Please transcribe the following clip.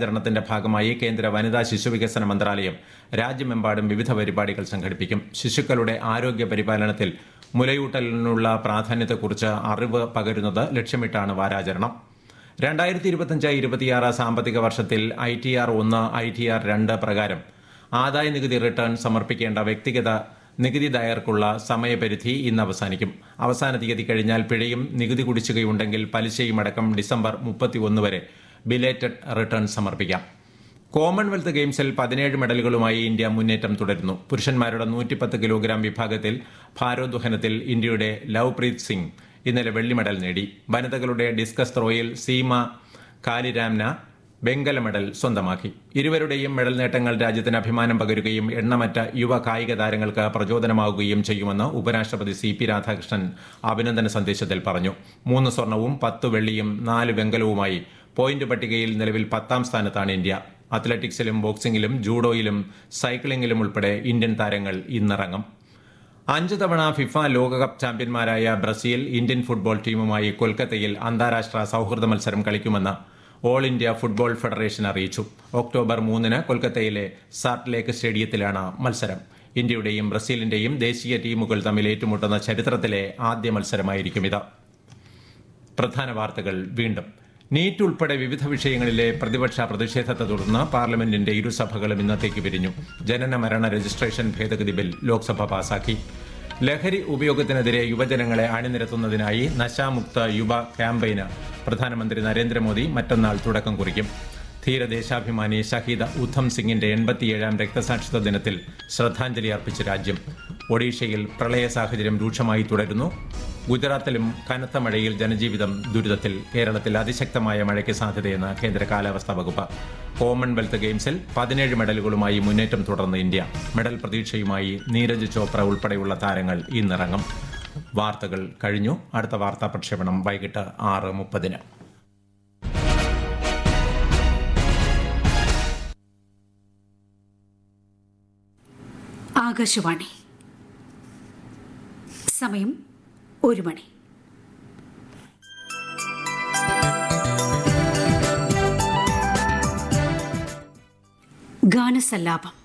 വാരാചരണത്തിന്റെ ഭാഗമായി കേന്ദ്ര വനിതാ ശിശുവികസന മന്ത്രാലയം രാജ്യമെമ്പാടും വിവിധ പരിപാടികൾ സംഘടിപ്പിക്കും ശിശുക്കളുടെ ആരോഗ്യ പരിപാലനത്തിൽ മുലയൂട്ടലിനുള്ള പ്രാധാന്യത്തെക്കുറിച്ച് അറിവ് പകരുന്നത് ലക്ഷ്യമിട്ടാണ് വാരാചരണം രണ്ടായിരത്തി ഇരുപത്തിയഞ്ച് ഇരുപത്തിയാറ് സാമ്പത്തിക വർഷത്തിൽ ഐ ടി ആർ ഒന്ന് ഐ ടി ആർ രണ്ട് പ്രകാരം ആദായ നികുതി റിട്ടേൺ സമർപ്പിക്കേണ്ട വ്യക്തിഗത നികുതിദായകർക്കുള്ള സമയപരിധി ഇന്ന് അവസാനിക്കും അവസാന തീയതി കഴിഞ്ഞാൽ പിഴയും നികുതി കുടിശ്ശികയുണ്ടെങ്കിൽ പലിശയും അടക്കം ഡിസംബർ മുപ്പത്തിയൊന്ന് വരെ ബിലേറ്റഡ് റിട്ടേൺ സമർപ്പിക്കാം കോമൺവെൽത്ത് ഗെയിംസിൽ പതിനേഴ് മെഡലുകളുമായി ഇന്ത്യ മുന്നേറ്റം തുടരുന്നു പുരുഷന്മാരുടെ നൂറ്റിപ്പത്ത് കിലോഗ്രാം വിഭാഗത്തിൽ ഭാരോദ്വഹനത്തിൽ ഇന്ത്യയുടെ ലവ്പ്രീത് സിംഗ് ഇന്നലെ വെള്ളി മെഡൽ നേടി വനിതകളുടെ ഡിസ്കസ് ത്രോയിൽ സീമ കാലിരാംന വെങ്കല മെഡൽ സ്വന്തമാക്കി ഇരുവരുടെയും മെഡൽ നേട്ടങ്ങൾ രാജ്യത്തിന് അഭിമാനം പകരുകയും എണ്ണമറ്റ യുവ കായിക താരങ്ങൾക്ക് പ്രചോദനമാവുകയും ചെയ്യുമെന്ന് ഉപരാഷ്ട്രപതി സി പി രാധാകൃഷ്ണൻ അഭിനന്ദന സന്ദേശത്തിൽ പറഞ്ഞു മൂന്ന് സ്വർണവും പത്ത് വെള്ളിയും നാല് വെങ്കലവുമായി പോയിന്റ് പട്ടികയിൽ നിലവിൽ പത്താം സ്ഥാനത്താണ് ഇന്ത്യ അത്ലറ്റിക്സിലും ബോക്സിംഗിലും ജൂഡോയിലും സൈക്ലിംഗിലും ഉൾപ്പെടെ ഇന്ത്യൻ താരങ്ങൾ ഇന്നിറങ്ങും അഞ്ച് തവണ ഫിഫ ലോകകപ്പ് ചാമ്പ്യന്മാരായ ബ്രസീൽ ഇന്ത്യൻ ഫുട്ബോൾ ടീമുമായി കൊൽക്കത്തയിൽ അന്താരാഷ്ട്ര സൌഹൃദ മത്സരം കളിക്കുമെന്ന് ഓൾ ഇന്ത്യ ഫുട്ബോൾ ഫെഡറേഷൻ അറിയിച്ചു ഒക്ടോബർ മൂന്നിന് കൊൽക്കത്തയിലെ സാർട്ട് ലേക്ക് സ്റ്റേഡിയത്തിലാണ് മത്സരം ഇന്ത്യയുടെയും ബ്രസീലിന്റെയും ദേശീയ ടീമുകൾ തമ്മിൽ ഏറ്റുമുട്ടുന്ന ചരിത്രത്തിലെ ആദ്യ മത്സരമായിരിക്കും ഇത് പ്രധാന വാർത്തകൾ വീണ്ടും നീറ്റ് ഉൾപ്പെടെ വിവിധ വിഷയങ്ങളിലെ പ്രതിപക്ഷ പ്രതിഷേധത്തെ തുടർന്ന് പാർലമെന്റിന്റെ ഇരുസഭകളും ഇന്നത്തേക്ക് പിരിഞ്ഞു ജനന മരണ രജിസ്ട്രേഷൻ ഭേദഗതി ബിൽ ലോക്സഭ പാസാക്കി ലഹരി ഉപയോഗത്തിനെതിരെ യുവജനങ്ങളെ അണിനിരത്തുന്നതിനായി നശാമുക്ത യുവ ക്യാമ്പയിന് പ്രധാനമന്ത്രി നരേന്ദ്രമോദി മറ്റന്നാൾ തുടക്കം കുറിക്കും ധീരദേശാഭിമാനി ഷഹീദ് ഉദ്ധം സിംഗിന്റെ എൺപത്തിയേഴാം രക്തസാക്ഷിത്വ ദിനത്തിൽ ശ്രദ്ധാഞ്ജലി അർപ്പിച്ച് രാജ്യം ഒഡീഷയിൽ പ്രളയ സാഹചര്യം രൂക്ഷമായി തുടരുന്നു ഗുജറാത്തിലും കനത്ത മഴയിൽ ജനജീവിതം ദുരിതത്തിൽ കേരളത്തിൽ അതിശക്തമായ മഴയ്ക്ക് സാധ്യതയെന്ന് കേന്ദ്ര കാലാവസ്ഥാ വകുപ്പ് കോമൺവെൽത്ത് ഗെയിംസിൽ പതിനേഴ് മെഡലുകളുമായി മുന്നേറ്റം തുടർന്ന് ഇന്ത്യ മെഡൽ പ്രതീക്ഷയുമായി നീരജ് ചോപ്ര ഉൾപ്പെടെയുള്ള താരങ്ങൾ ഇന്നിറങ്ങും വാർത്തകൾ കഴിഞ്ഞു അടുത്ത വാർത്താ പ്രക്ഷേപണം വൈകിട്ട് ആറ് മുപ്പതിന് ആകാശവാണി സമയം ഒരു മണി ഗാനസല്ലാപം